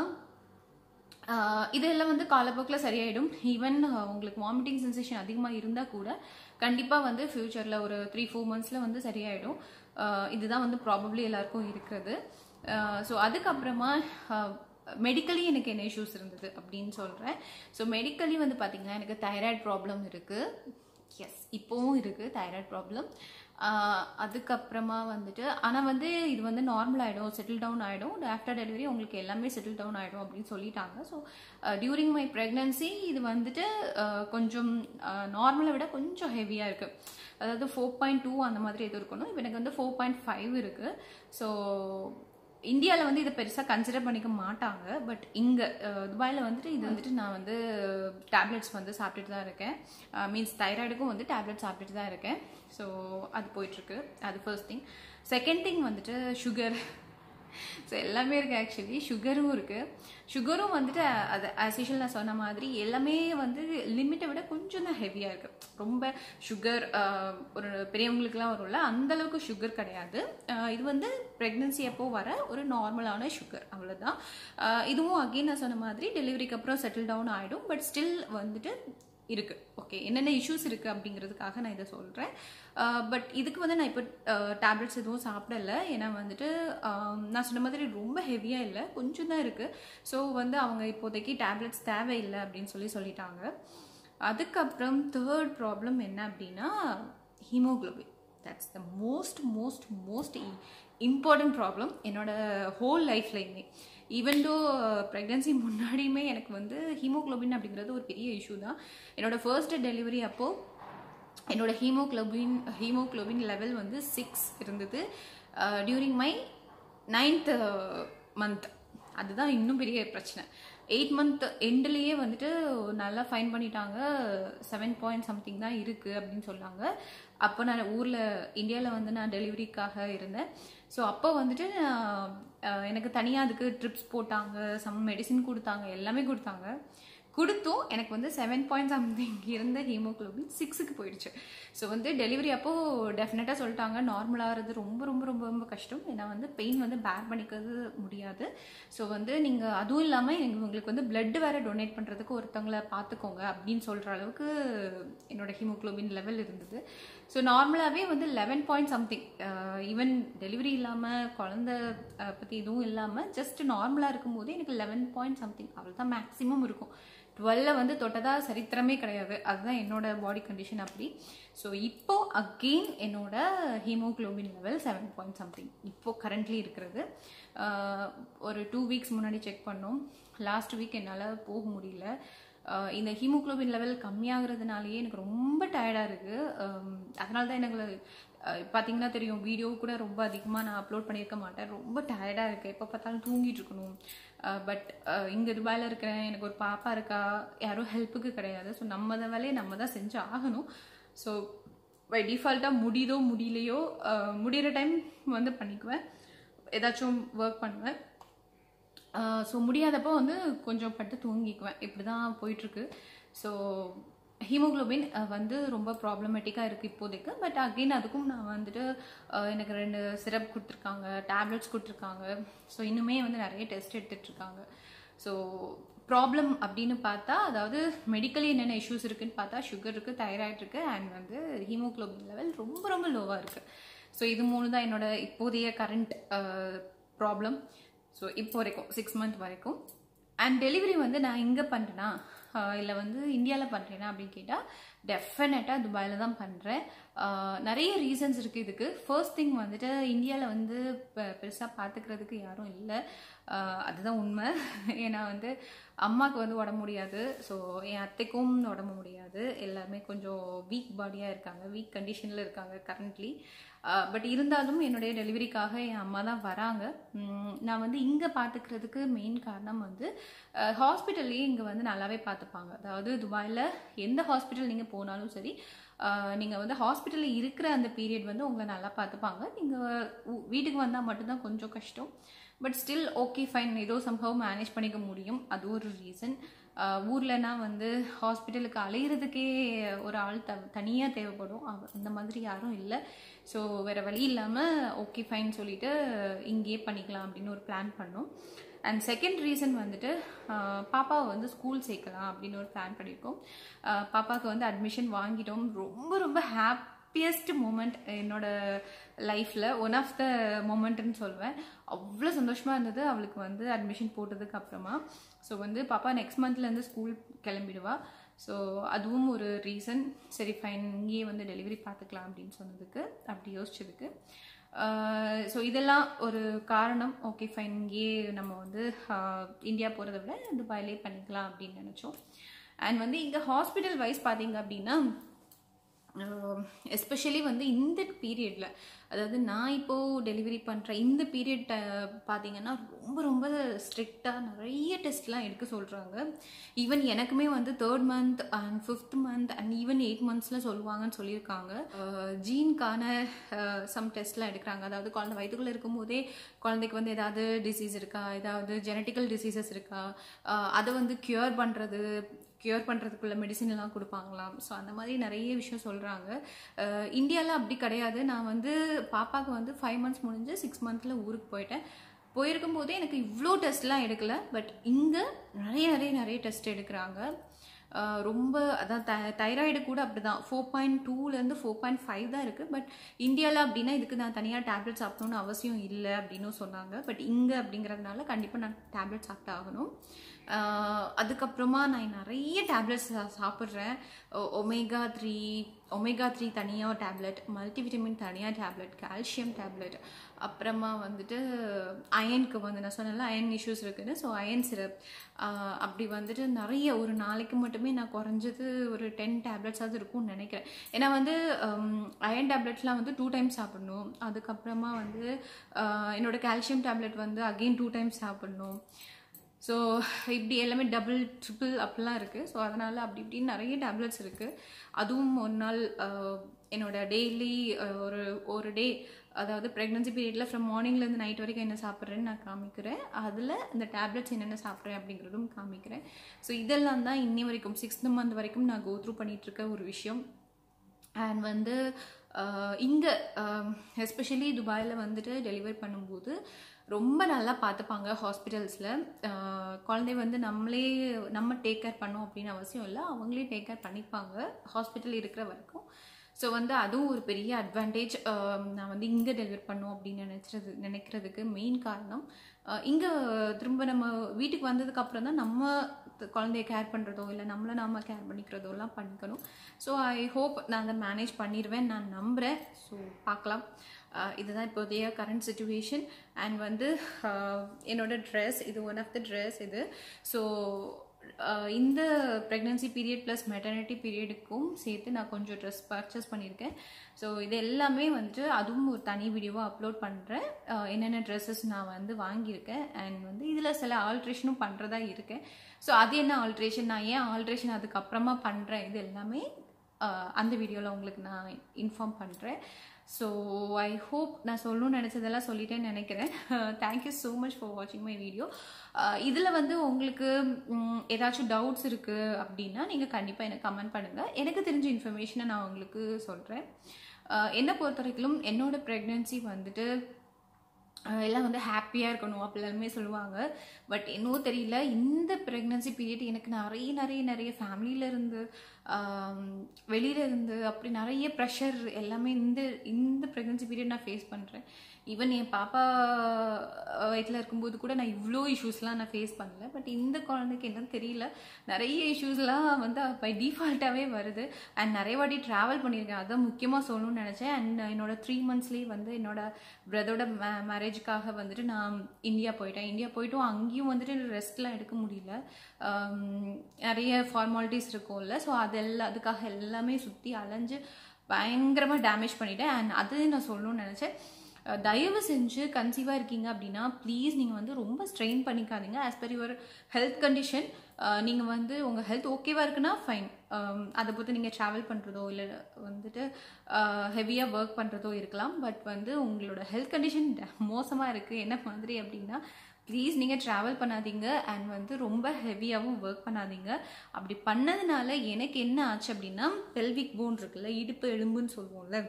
ஆஹ் இதெல்லாம் வந்து காலப்போக்கில் சரியாயிடும் ஈவன் உங்களுக்கு வாமிட்டிங் சென்சேஷன் அதிகமாக இருந்தால் கூட கண்டிப்பாக வந்து ஃப்யூச்சரில் ஒரு த்ரீ ஃபோர் மந்த்ஸில் வந்து சரியாயிடும் ஆஹ் இதுதான் வந்து ப்ராபப்ளி எல்லாருக்கும் இருக்கிறது ஸோ அதுக்கப்புறமா மெடிக்கலி எனக்கு என்ன இஷ்யூஸ் இருந்தது அப்படின்னு சொல்கிறேன் ஸோ மெடிக்கலி வந்து பார்த்தீங்கன்னா எனக்கு தைராய்டு ப்ராப்ளம் இருக்குது எஸ் இப்போவும் இருக்குது தைராய்டு ப்ராப்ளம் அதுக்கப்புறமா வந்துட்டு ஆனால் வந்து இது வந்து நார்மல் ஆகிடும் செட்டில் டவுன் ஆகிடும் ஆஃப்டர் டெலிவரி உங்களுக்கு எல்லாமே செட்டில் டவுன் ஆகிடும் அப்படின்னு சொல்லிட்டாங்க ஸோ டியூரிங் மை ப்ரெக்னன்சி இது வந்துட்டு அஹ், கொஞ்சம் நார்மலை விட கொஞ்சம் ஹெவியாக இருக்குது அதாவது ஃபோர் பாயிண்ட் டூ அந்த மாதிரி எது இருக்கணும் இப்போ எனக்கு வந்து ஃபோர் பாயிண்ட் ஃபைவ் இருக்குது ஸோ இந்தியாவில் வந்து இதை பெருசாக கன்சிடர் பண்ணிக்க மாட்டாங்க பட் இங்கே துபாயில் வந்துட்டு இது வந்துட்டு நான் வந்து டேப்லெட்ஸ் வந்து சாப்பிட்டுட்டு தான் இருக்கேன் மீன்ஸ் தைராய்டுக்கும் வந்து டேப்லெட் சாப்பிட்டுட்டு தான் இருக்கேன் ஸோ அது போயிட்டுருக்கு அது ஃபர்ஸ்ட் திங் செகண்ட் திங் வந்துட்டு சுகர் ஸோ எல்லாமே இருக்குது ஆக்சுவலி சுகரும் இருக்குது சுகரும் வந்துட்டு அது ஆஸ் யூஷுவல் நான் சொன்ன மாதிரி எல்லாமே வந்து லிமிட்டை விட கொஞ்சம் தான் ஹெவியாக இருக்குது ரொம்ப சுகர் ஒரு பெரியவங்களுக்குலாம் வரும்ல அந்த அளவுக்கு சுகர் கிடையாது ஆஹ் இது வந்து ப்ரெக்னன்சி அப்போ வர ஒரு நார்மலான சுகர் அவ்வளோதான் ஆஹ் இதுவும் அகெயின் நான் சொன்ன மாதிரி டெலிவரிக்கு அப்புறம் செட்டில் டவுன் ஆகிடும் பட் ஸ்டில் வந்துட்டு இருக்குது ஓகே என்னென்ன இஷ்யூஸ் இருக்குது அப்படிங்கிறதுக்காக நான் இதை சொல்கிறேன் பட் இதுக்கு வந்து நான் இப்போ டேப்லெட்ஸ் எதுவும் சாப்பிடல ஏன்னா வந்துட்டு ஆஹ், நான் சொன்ன மாதிரி ரொம்ப ஹெவியாக இல்லை கொஞ்சம் தான் இருக்குது ஸோ வந்து அவங்க இப்போதைக்கு டேப்லெட்ஸ் தேவையில்லை அப்படின்னு சொல்லி சொல்லிட்டாங்க அதுக்கப்புறம் தேர்ட் ப்ராப்ளம் என்ன அப்படின்னா haemoglobin that's the most most most important problem என்னோட ஹோல் லைஃப்லையுமே ஈவன் தோ ப்ரெக்னன்சி முன்னாடியுமே எனக்கு வந்து ஹீமோகுளோபின் அப்படிங்கிறது ஒரு பெரிய இஷ்யூ தான் என்னோட ஃபர்ஸ்ட் டெலிவரி அப்போது என்னோட ஹீமோக்ளோபின் ஹீமோக்ளோபின் லெவல் வந்து சிக்ஸ் இருந்தது டியூரிங் மை நைன்த் மந்த் அதுதான் இன்னும் பெரிய பிரச்சனை எயிட் மந்த் எண்ட்லேயே வந்துட்டு நல்லா ஃபைன் பண்ணிட்டாங்க செவன் பாயிண்ட் சம்திங் தான் இருக்குது அப்படின்னு சொன்னாங்க அப்போ நான் ஊரில் இந்தியாவில் வந்து நான் டெலிவரிக்காக இருந்தேன் ஸோ அப்போ வந்துட்டு நான், அஹ், எனக்கு தனியாக அதுக்கு ட்ரிப்ஸ் போட்டாங்க சம் மெடிசின் கொடுத்தாங்க எல்லாமே கொடுத்தாங்க கொடுத்தும் எனக்கு வந்து செவன் பாயிண்ட் சம்திங் இருந்த ஹீமோகுளோபின் சிக்ஸுக்கு போயிடுச்சு ஸோ வந்து டெலிவரி அப்போது டெஃபினட்டாக சொல்லிட்டாங்க நார்மலாகிறது ரொம்ப ரொம்ப ரொம்ப ரொம்ப கஷ்டம் ஏன்னா வந்து பெயின் வந்து பேர் பண்ணிக்கிறது முடியாது ஸோ வந்து நீங்கள் அதுவும் இல்லாமல் எனக்கு உங்களுக்கு வந்து பிளட் வேறு டொனேட் பண்ணுறதுக்கு ஒருத்தவங்களை பார்த்துக்கோங்க அப்படின்னு சொல்கிற அளவுக்கு என்னோட ஹீமோகுளோபின் லெவல் இருந்தது ஸோ நார்மலாகவே வந்து eleven point something even delivery இல்லாமல் குழந்த பற்றி எதுவும் இல்லாமல் ஜஸ்ட் நார்மலாக இருக்கும்போது எனக்கு லெவன் பாயிண்ட் சம்திங் அவ்வளோதான் மேக்ஸிமம் இருக்கும் டுவெல்ல வந்து தொட்டதா சரித்திரமே கிடையாது அதுதான் என்னோட பாடி கண்டிஷன் அப்படி ஸோ இப்போ அகெயின் என்னோட haemoglobin level seven point something இப்போ கரண்ட்லி இருக்கிறது ஆஹ் ஒரு டூ வீக்ஸ் முன்னாடி செக் பண்ணோம் லாஸ்ட் வீக் என்னால் போக முடியல ஆஹ் இந்த ஹீமோகுளோபின் லெவல் கம்மியாகிறதுனாலயே எனக்கு ரொம்ப டயர்டாக இருக்குது அதனால தான் எனக்கு ஆஹ் பார்த்தீங்கன்னா தெரியும் வீடியோ கூட ரொம்ப அதிகமாக நான் அப்லோட் பண்ணியிருக்க மாட்டேன் ரொம்ப டயர்டாக இருக்குது எப்போ பார்த்தாலும் தூங்கிட்டு இருக்கணும் பட் இங்கே துபாயில் இருக்கிறேன் எனக்கு ஒரு பாப்பா இருக்கா யாரும் ஹெல்ப்புக்கு கிடையாது ஸோ நம்ம தான் வேலையை நம்ம தான் செஞ்சு ஆகணும் ஸோ பை டிஃபால்ட்டாக முடியுதோ முடியலையோ ஆஹ் முடியிற டைம் வந்து பண்ணிக்குவேன் ஏதாச்சும் ஒர்க் பண்ணுவேன் ஸோ முடியாதப்போ வந்து கொஞ்சம் பட்டு தூங்கிக்குவேன் இப்படி தான் போயிட்டுருக்கு ஸோ ஹீமோகுளோபின் வந்து ரொம்ப ப்ராப்ளமேட்டிக்காக இருக்குது இப்போதைக்கு பட் அகெயின் அதுக்கும் நான் வந்துட்டு அஹ், எனக்கு ரெண்டு சிரப் கொடுத்துருக்காங்க டேப்லெட்ஸ் கொடுத்துருக்காங்க ஸோ இன்னுமே வந்து நிறைய டெஸ்ட் எடுத்துட்டு இருக்காங்க ஸோ ப்ராப்ளம் அப்படின்னு பார்த்தா அதாவது மெடிக்கலி என்னென்ன இஷ்யூஸ் இருக்குன்னு பார்த்தா சுகர் இருக்குது தைராய்டு இருக்குது அண்ட் வந்து ஹீமோகுளோபின் லெவல் ரொம்ப ரொம்ப லோவாக இருக்குது ஸோ இது மூணு தான் என்னோட இப்போதைய கரண்ட் ப்ராப்ளம் ஸோ இப்போ வரைக்கும் சிக்ஸ் மந்த் வரைக்கும் அண்ட் டெலிவரி வந்து நான் இங்கே பண்ணுறேன்னா இல்லை வந்து இந்தியாவில் பண்ணுறேனா அப்படின்னு கேட்டால் டெஃபினட்டாக துபாயில் தான் பண்ணுறேன் நிறைய ரீசன்ஸ் இருக்குது இதுக்கு ஃபர்ஸ்ட் திங் வந்துட்டு இந்தியாவில் வந்து பெருசாக பார்த்துக்கிறதுக்கு யாரும் இல்லை ஆஹ் அதுதான் உண்மை ஏன்னா வந்து அம்மாவுக்கு வந்து உடம்பு முடியாது ஸோ என் அத்தைக்கும் உடம்பு முடியாது எல்லாருமே கொஞ்சம் வீக் பாடியாக இருக்காங்க வீக் கண்டிஷனில் இருக்காங்க கரண்ட்லி பட் இருந்தாலும் என்னுடைய டெலிவரிக்காக என் அம்மா தான் வராங்க உம், நான் வந்து இங்கே பார்த்துக்கிறதுக்கு மெயின் காரணம் வந்து ஹாஸ்பிட்டல்லையே இங்கே வந்து நல்லாவே பார்த்துப்பாங்க அதாவது துபாயில் எந்த ஹாஸ்பிட்டல் நீங்கள் போனாலும் சரி நீங்கள் வந்து ஹாஸ்பிட்டலில் இருக்கிற அந்த பீரியட் வந்து உங்களை நல்லா பார்த்துப்பாங்க நீங்கள் வீட்டுக்கு வந்தால் மட்டும்தான் கொஞ்சம் கஷ்டம் பட் ஸ்டில் ஓகே ஃபைன் ஏதோ சம்பவம் மேனேஜ் பண்ணிக்க முடியும் அது ஒரு ரீசன் ஊர்லனா வந்து ஹாஸ்பிட்டலுக்கு அலையிறதுக்கே ஒரு ஆள் த தனியாக தேவைப்படும் அவ- அந்த மாதிரி யாரும் இல்லை ஸோ வேறு வழி இல்லாமல் ஓகே ஃபைன் சொல்லிட்டு இங்கேயே பண்ணிக்கலாம் அப்படின்னு ஒரு பிளான் பண்ணோம் அண்ட் செகண்ட் ரீசன் வந்துட்டு ஆஹ், பாப்பாவை வந்து ஸ்கூல் சேர்க்கலாம் அப்படின்னு ஒரு பிளான் பண்ணியிருக்கோம் ஆஹ், பாப்பாவுக்கு வந்து அட்மிஷன் வாங்கிட்டோம் ரொம்ப ரொம்ப ஹாப்பியஸ்ட் மூமெண்ட் என்னோட லைஃப்பில் ஒன் ஆஃப் த மூமெண்ட்னு சொல்வேன் அவ்வளோ சந்தோஷமாக இருந்தது அவளுக்கு வந்து அட்மிஷன் போட்டதுக்கு அப்புறமா ஸோ வந்து பாப்பா நெக்ஸ்ட் மந்த்லேருந்து ஸ்கூல் கிளம்பிடுவா ஸோ அதுவும் ஒரு ரீசன் சரி ஃபைன் இங்கேயே வந்து டெலிவரி பார்த்துக்கலாம் அப்படின்னு சொன்னதுக்கு அப்படி யோசிச்சதுக்கு ஸோ இதெல்லாம் ஒரு காரணம் ஓகே ஃபைன் இங்கேயே நம்ம வந்து ஆஹ், இந்தியா போகிறத விட துபாயிலே பண்ணிக்கலாம் அப்படின்னு நினச்சோம் அண்ட் வந்து இங்கே ஹாஸ்பிட்டல் வைஸ் பார்த்தீங்க அப்படின்னா எஸ்பெஷலி வந்து இந்த பீரியடில் அதாவது நான் இப்போது டெலிவரி பண்ணுற இந்த பீரியட் பார்த்தீங்கன்னா ரொம்ப ரொம்ப ஸ்ட்ரிக்டாக நிறைய டெஸ்ட்லாம் எடுக்க சொல்கிறாங்க ஈவன் எனக்குமே வந்து third month and fifth month and even eight மந்த்ஸில் சொல்லுவாங்கன்னு சொல்லியிருக்காங்க ஜீன்கான சம் டெஸ்ட்லாம் எடுக்கிறாங்க அதாவது குழந்தை வயிற்றுக்குள்ளே இருக்கும்போதே குழந்தைக்கு வந்து ஏதாவது டிசீஸ் இருக்கா ஏதாவது ஜெனட்டிக்கல் டிசீசஸ் இருக்கா அஹ் அதை வந்து க்யூர் பண்ணுறது க்யூர் பண்ணுறதுக்குள்ள மெடிசின் எல்லாம் கொடுப்பாங்களாம் ஸோ அந்த மாதிரி நிறைய விஷயம் சொல்கிறாங்க இந்தியாவில் அப்படி கிடையாது நான் வந்து பாப்பாவுக்கு வந்து ஃபைவ் மந்த்ஸ் முடிஞ்சு சிக்ஸ் மந்த்தில் ஊருக்கு போயிட்டேன் போயிருக்கும் போதே எனக்கு இவ்வளோ டெஸ்ட்லாம் எடுக்கல பட் இங்கே நிறைய நிறைய நிறைய டெஸ்ட் எடுக்கிறாங்க ஆஹ் ரொம்ப அதான் தைராய்டு கூட அப்படி தான் ஃபோர் பாயிண்ட் டூலேருந்து ஃபோர் பாயிண்ட் ஃபைவ் தான் இருக்குது பட் இந்தியாவில் அப்படின்னா இதுக்கு நான் தனியாக டேப்லெட் சாப்பிடணும்னு அவசியம் இல்லை அப்படின்னு சொன்னாங்க பட் இங்கே அப்படிங்கிறதுனால கண்டிப்பாக நான் டேப்லெட் சாப்பிட்டு ஆகணும் ஆஹ் அதுக்கப்புறமா நான் நிறைய டேப்லெட்ஸ் சாப்பிட்றேன் ஒமேகா த்ரீ ஒமேகா த்ரீ தனியாக டேப்லெட் மல்டிவிட்டமின் தனியாக டேப்லெட் கால்சியம் டேப்லெட் அப்புறமா வந்துட்டு அயனுக்கு வந்து நான் சொன்னல அயன் இஷ்யூஸ் இருக்குன்னு ஸோ அயன் சிரப் அப்படி வந்துட்டு நிறைய ஒரு நாளைக்கு மட்டுமே நான் குறைஞ்சது ஒரு டென் டேப்லெட்ஸாவது இருக்கும்னு நினைக்கிறேன் ஏன்னா வந்து அயன் டேப்லெட்ஸ்லாம் வந்து டூ டைம்ஸ் சாப்பிடணும் அதுக்கப்புறமா வந்து ஆஹ் என்னோட கால்சியம் டேப்லெட் வந்து அகெயின் டூ டைம்ஸ் சாப்பிடணும் ஸோ இப்படி எல்லாமே டபுள் ட்ரிபிள் அப்படிலாம் இருக்குது ஸோ அதனால் அப்படி இப்படின்னு நிறைய டேப்லெட்ஸ் இருக்குது அதுவும் ஒரு நாள் ஆஹ், என்னோட டெய்லி ஒரு ஒரு டே அதாவது ப்ரெக்னன்சி பீரியடில் ஃப்ரம் மார்னிங்லேருந்து நைட் வரைக்கும் என்ன சாப்பிட்றேன்னு நான் காமிக்கிறேன் அதில் இந்த டேப்லெட்ஸ் என்னென்ன சாப்பிட்றேன் அப்படிங்கிறதும் காமிக்கிறேன் ஸோ இதெல்லாம் தான் இன்னி வரைக்கும் சிக்ஸ்த் மந்த் வரைக்கும் நான் கோ த்ரூ பண்ணிகிட்ருக்க ஒரு விஷயம் அண்ட் வந்து இங்கே எஸ்பெஷலி துபாயில் வந்துட்டு டெலிவரி பண்ணும்போது ரொம்ப நல்லா பார்த்துப்பாங்க ஹாஸ்பிட்டல்ஸில் குழந்தை வந்து நம்மளே நம்ம டேக் கேர் பண்ணோம் அப்படின்னு அவசியம் இல்லை அவங்களே டேக் கேர் பண்ணிப்பாங்க ஹாஸ்பிட்டல் இருக்கிற வரைக்கும் ஸோ வந்து அதுவும் ஒரு பெரிய அட்வான்டேஜ் நான் வந்து இங்கே டெலிவரி பண்ணோம் அப்படின்னு நினைக்கிறது நினைக்கிறதுக்கு மெயின் காரணம் இங்கே திரும்ப நம்ம வீட்டுக்கு வந்ததுக்கு அப்புறம் தான் நம்ம த- குழந்தைய கேர் பண்ணுறதோ இல்லை நம்மளை நாம கேர் பண்ணிக்கிறதோ எல்லாம் பண்ணிக்கணும் ஸோ ஐ ஹோப் நான் அதை மேனேஜ் பண்ணிடுவேன் நான் நம்புகிறேன் ஸோ பார்க்கலாம் அஹ் இதுதான் இப்போதைய கரண்ட் சுச்சுவேஷன் அண்ட் வந்து அஹ் என்னோட ட்ரெஸ் இது ஒன் ஆஃப் த ட்ரெஸ் இது ஸோ இந்த ப்ரெக்னன்சி பீரியட் ப்ளஸ் மெட்டர்னிட்டி பீரியடுக்கும் சேர்த்து நான் கொஞ்சம் ட்ரெஸ் பர்ச்சேஸ் பண்ணியிருக்கேன் ஸோ இது எல்லாமே வந்துட்டு அதுவும் ஒரு தனி வீடியோவாக அப்லோட் பண்ணுறேன் என்னென்ன ட்ரெஸ்ஸஸ் நான் வந்து வாங்கியிருக்கேன் அண்ட் வந்து இதில் சில ஆல்ட்ரேஷனும் பண்ணுறதா இருக்கேன் ஸோ அது என்ன ஆல்ட்ரேஷன் நான் ஏன் ஆல்ட்ரேஷன் அதுக்கப்புறமா பண்ணுறேன் இது எல்லாமே அஹ், அந்த வீடியோவில் உங்களுக்கு நான் இன்ஃபார்ம் பண்ணுறேன் ஸோ ஐ ஹோப் நான் சொல்லணும்னு நினச்சதெல்லாம் சொல்லிட்டேன்னு நினைக்கிறேன் தேங்க்யூ ஸோ மச் ஃபார் வாட்சிங் மை வீடியோ இதில் வந்து உங்களுக்கு ம், ஏதாச்சும் டவுட்ஸ் இருக்குது அப்படின்னா நீங்கள் கண்டிப்பாக எனக்கு கமெண்ட் பண்ணுங்கள் எனக்கு தெரிஞ்ச இன்ஃபர்மேஷனை நான் உங்களுக்கு சொல்கிறேன் என்னை பொறுத்த வரைக்கும் என்னோட ப்ரெக்னென்சி வந்துட்டு அஹ் எல்லாம் வந்து ஹாப்பியாக இருக்கணும் அப்படி எல்லாமே சொல்லுவாங்க பட் என்னவோ தெரியல இந்த ப்ரெக்னன்சி பீரியட் எனக்கு நிறைய நிறைய நிறைய family-ல இருந்து வெளியில் இருந்து அப்படி நிறைய ப்ரெஷர் எல்லாமே இந்த இந்த ப்ரெக்னன்சி பீரியட் நான் ஃபேஸ் பண்ணுறேன் ஈவன் என் பாப்பா வயிற்றில் இருக்கும்போது கூட நான் இவ்வளோ இஷ்யூஸ்லாம் நான் ஃபேஸ் பண்ணல பட் இந்த குழந்தைக்கு என்னன்னு தெரியல நிறைய இஷ்யூஸ்லாம் வந்து பை டிஃபால்ட்டாகவே வருது அண்ட் நிறைய வாட்டி ட்ராவல் பண்ணியிருக்கேன் அதான் முக்கியமாக சொல்லணும்னு நினச்சேன் அண்ட் என்னோட த்ரீ மந்த்ஸ்லேயே வந்து என்னோட பிரதரோட மே மேரேஜுக்காக வந்துட்டு நான் இந்தியா போயிட்டேன் இந்தியா போயிட்டும் அங்கேயும் வந்துட்டு ரெஸ்ட்லாம் எடுக்க முடியல ஆம், நிறைய ஃபார்மாலிட்டிஸ் இருக்கும்ல ஸோ அதெல்லாம் அதுக்காக எல்லாமே சுற்றி அலைஞ்சு பயங்கரமாக டேமேஜ் பண்ணிட்டேன் அண்ட் அது நான் சொல்லணும்னு நினச்சேன் அஹ் தயவு செஞ்சு கன்சீவாக இருக்கீங்க அப்படின்னா ப்ளீஸ் நீங்கள் வந்து ரொம்ப ஸ்ட்ரெயின் பண்ணிக்காதீங்க as per your health condition நீங்கள் வந்து உங்கள் ஹெல்த் ஓகேவா இருக்குன்னா ஃபைன் அதை பொறுத்து நீங்கள் ட்ராவல் பண்ணுறதோ இல்லை வந்துட்டு ஹெவியாக ஒர்க் பண்ணுறதோ இருக்கலாம் பட் வந்து உங்களோட ஹெல்த் கண்டிஷன் மோசமாக இருக்குது என்ன மாதிரி அப்படின்னா ப்ளீஸ் நீங்கள் ட்ராவல் பண்ணாதீங்க அண்ட் வந்து ரொம்ப ஹெவியாகவும் ஒர்க் பண்ணாதீங்க அப்படி பண்ணதுனால எனக்கு என்ன ஆச்சு அப்படின்னா பெல்விக் போன் இருக்குல்ல இடுப்பு எலும்புன்னு சொல்லுவோம்ல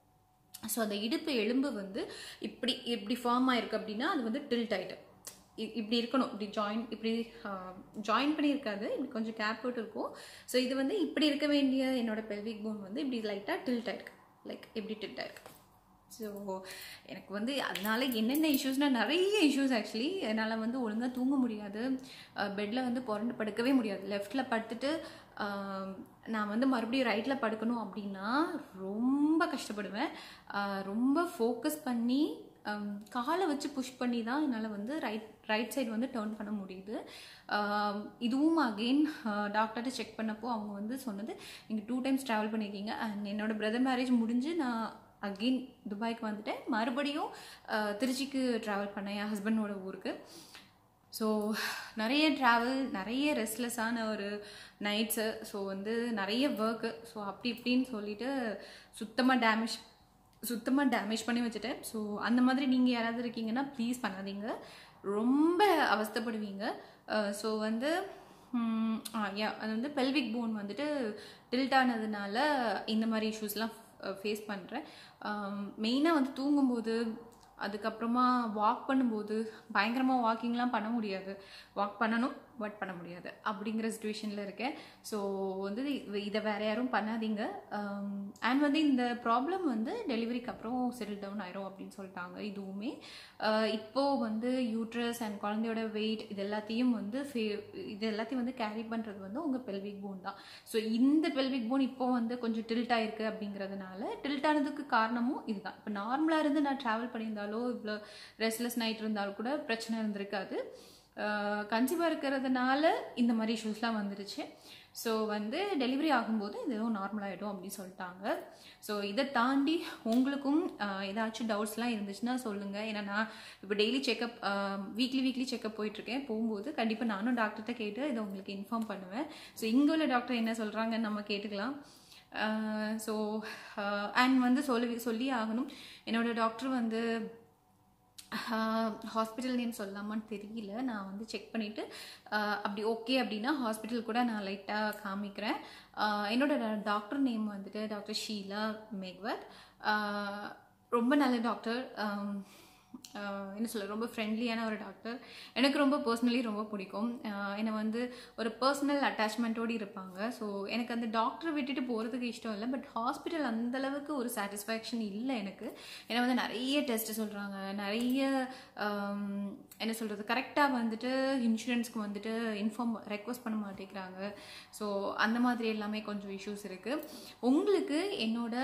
ஸோ அந்த இடுப்பு எலும்பு வந்து இப்படி இப்படி ஃபார்ம் ஆயிருக்கு அப்படின்னா அது வந்து டில்ட் ஆயிட்டு இ- இப்படி இருக்கணும் இப்படி ஜாயின் இப்படி ஜாயின் பண்ணியிருக்காது இப்படி கொஞ்சம் கேப் போட்டு இருக்கும் ஸோ இது வந்து இப்படி இருக்க வேண்டிய என்னோட பெல்விக் போன் வந்து இப்படி லைட்டாக டில்ட் ஆயிருக்கு லைக் இப்படி டில்ட் ஆயிருக்கு ஸோ எனக்கு வந்து அதனால என்னென்ன இஷ்யூஸ்னால் நிறைய இஷ்யூஸ் ஆக்சுவலி என்னால் வந்து ஒழுங்காக தூங்க முடியாது பெட்டில் வந்து புரண்டு படுக்கவே முடியாது லெஃப்டில் படுத்துட்டு அஹ், நான் வந்து மறுபடியும் ரைட்டில் படுக்கணும் அப்படின்னா ரொம்ப கஷ்டப்படுவேன் அஹ், ரொம்ப ஃபோக்கஸ் பண்ணி அம், காலை வச்சு புஷ் பண்ணி தான் என்னால் வந்து ரைட் ரைட் சைடு வந்து டேர்ன் பண்ண முடியுது ஆம், இதுவும் அகெயின் டாக்டர்கிட்ட செக் பண்ணப்போ அவங்க வந்து சொன்னது நீங்கள் டூ டைம்ஸ் ட்ராவல் பண்ணியிருக்கீங்க அண்ட் என்னோட பிரதர் மேரேஜ் முடிஞ்சு நான் அகெயின் துபாய்க்கு வந்துட்டேன் மறுபடியும் அஹ், திருச்சிக்கு ட்ராவல் பண்ணேன் என் ஹஸ்பண்டோட ஊருக்கு ஸோ நிறைய ட்ராவல் நிறைய ரெஸ்ட்லெஸ்ஸான ஒரு நைட்ஸு ஸோ வந்து நிறைய ஒர்க்கு ஸோ அப்படி இப்படின்னு சொல்லிட்டு சுத்தமாக டேமேஜ் சுத்தமாக டேமேஜ் பண்ணி வச்சுட்டேன் ஸோ அந்த மாதிரி நீங்கள் யாராவது இருக்கீங்கன்னா ப்ளீஸ் பண்ணாதீங்க ரொம்ப அவஸ்தைப்படுவீங்க ஸோ வந்து ம், ஆ, yeah, அது வந்து பெல்விக் போன் வந்துட்டு டில்ட் ஆனதுனால இந்த மாதிரி இஷ்யூஸ்லாம் ஃபேஸ் பண்ணுறேன் மெயினாக வந்து தூங்கும்போது அதுக்கப்புறமா வாக் பண்ணும்போது பயங்கரமாக வாக்கிங்லாம் பண்ண முடியாது வாக் பண்ணணும் பட் பண்ண முடியாது அப்படிங்கிற சுச்சுவேஷனில் இருக்கேன் ஸோ வந்து இ- இதை வேற யாரும் பண்ணாதீங்க அண்ட் வந்து இந்த ப்ராப்ளம் வந்து டெலிவரிக்கு அப்புறம் செட்டில் டவுன் ஆயிரும் அப்படின்னு சொல்லிட்டாங்க இதுவுமே அஹ் இப்போ வந்து யூட்ரஸ் அண்ட் குழந்தையோட வெயிட் இது எல்லாத்தையும் வந்து ஃபே- இது எல்லாத்தையும் வந்து கேரி பண்ணுறது வந்து உங்கள் பெல்விக் போன் தான் ஸோ இந்த பெல்விக் போன் இப்போ வந்து கொஞ்சம் டில்ட் ஆயிருக்கு அப்படிங்கிறதுனால டில்ட் ஆனதுக்கு காரணமும் இதுதான் இப்போ நார்மலாக இருந்து நான் ட்ராவல் பண்ணியிருந்தாலோ இவ்வளோ ரெஸ்ட்லெஸ் நைட் இருந்தாலும் கூட பிரச்சனை இருந்திருக்காது கன்சீவாக இருக்கிறதுனால இந்த மாதிரி இஷ்யூஸ்லாம் வந்துருச்சு ஸோ வந்து டெலிவரி ஆகும்போது இதுவும் நார்மலாகிடும் அப்படின்னு சொல்லிட்டாங்க ஸோ இதை தாண்டி உங்களுக்கும் ஆஹ், ஏதாச்சும் டவுட்ஸ்லாம் இருந்துச்சுன்னா சொல்லுங்கள் ஏன்னா நான் இப்போ daily checkup weekly weekly checkup போயிட்டுருக்கேன் போகும்போது கண்டிப்பாக நானும் டாக்டர்கிட்ட கேட்டு இதை உங்களுக்கு இன்ஃபார்ம் பண்ணுவேன் ஸோ இங்கே உள்ள டாக்டர் என்ன சொல்கிறாங்கன்னு நம்ம கேட்டுக்கலாம் ஸோ அண்ட் வந்து சொல்லி சொல்லி ஆகணும் என்னோட டாக்டர் வந்து ஹாஸ்பிட்டல் நேம் சொல்லலாமான்னு தெரியல நான் வந்து செக் பண்ணிவிட்டு அப்படி ஓகே அப்படின்னா ஹாஸ்பிட்டல் கூட நான் லைட்டாக காமிக்கிறேன் ஆஹ் என்னோட டாக்டர் நேம் வந்துட்டு டாக்டர் ஷீலா மேக்வத் ஆஹ் ரொம்ப நல்ல டாக்டர் என்ன சொல்ல ரொம்ப ஃப்ரெண்ட்லியான ஒரு டாக்டர் எனக்கு ரொம்ப பர்சனலி ரொம்ப பிடிக்கும் ஆஹ் என்னை வந்து ஒரு பர்சனல் அட்டாச்மெண்ட்டோடு இருப்பாங்க ஸோ எனக்கு அந்த டாக்டரை விட்டுட்டு போகிறதுக்கு இஷ்டம் இல்லை பட் ஹாஸ்பிட்டல் அந்தளவுக்கு ஒரு சாட்டிஸ்ஃபேக்ஷன் இல்லை எனக்கு ஏன்னா வந்து நிறைய டெஸ்ட் சொல்கிறாங்க நிறைய ஆம், என்ன சொல்கிறது கரெக்டாக வந்துட்டு இன்சூரன்ஸ்க்கு வந்துட்டு இன்ஃபார்ம் ரெக்வஸ்ட் பண்ண மாட்டேங்கிறாங்க ஸோ அந்த மாதிரி எல்லாமே கொஞ்சம் இஷ்யூஸ் இருக்குது உங்களுக்கு என்னோட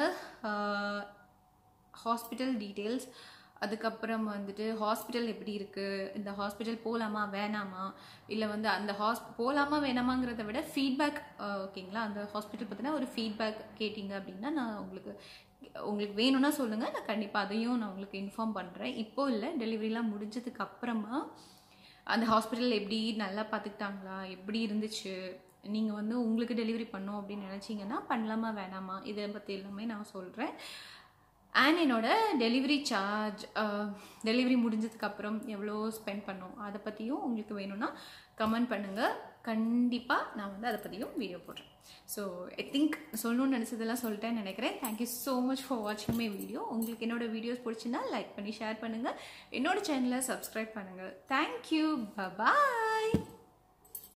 ஹாஸ்பிட்டல் டீட்டெயில்ஸ் அதுக்கப்புறம் வந்துட்டு ஹாஸ்பிட்டல் எப்படி இருக்குது இந்த ஹாஸ்பிட்டல் போகலாமா வேணாமா இல்லை வந்து அந்த ஹாஸ் போகலாமா வேணாமாங்கிறத விட ஃபீட்பேக் ஓகேங்களா அந்த ஹாஸ்பிட்டல் பற்றினா ஒரு ஃபீட்பேக் கேட்டிங்க அப்படின்னா நான் உங்களுக்கு உங்களுக்கு வேணும்னா சொல்லுங்கள் நான் கண்டிப்பாக அதையும் நான் உங்களுக்கு இன்ஃபார்ம் பண்ணுறேன் இப்போ இல்லை டெலிவரிலாம் முடிஞ்சதுக்கு அப்புறமா அந்த ஹாஸ்பிட்டல் எப்படி நல்லா பார்த்துக்கிட்டாங்களா எப்படி இருந்துச்சு நீங்கள் வந்து உங்களுக்கு டெலிவரி பண்ணோம் அப்படின்னு நினச்சிங்கன்னா பண்ணலாமா வேணாமா இதை பற்றி எல்லாமே நான் சொல்கிறேன் அண்ட் என்னோட டெலிவரி சார்ஜ் டெலிவரி முடிஞ்சதுக்கப்புறம் எவ்வளோ ஸ்பெண்ட் பண்ணோம் அதை பற்றியும் உங்களுக்கு வேணும்னா கமெண்ட் பண்ணுங்கள் கண்டிப்பாக நான் வந்து அதை பற்றியும் வீடியோ போடுறேன் ஸோ ஐ திங்க் சொல்லணும்னு நினச்சதெல்லாம் சொல்லிட்டேன்னு நினைக்கிறேன் தேங்க்யூ ஸோ மச் ஃபார் வாட்சிங் மை வீடியோ உங்களுக்கு என்னோட வீடியோஸ் பிடிச்சிருந்தா லைக் பண்ணி ஷேர் பண்ணுங்கள் என்னோட சேனலை சப்ஸ்கிரைப் பண்ணுங்கள் தேங்க்யூ பபாய்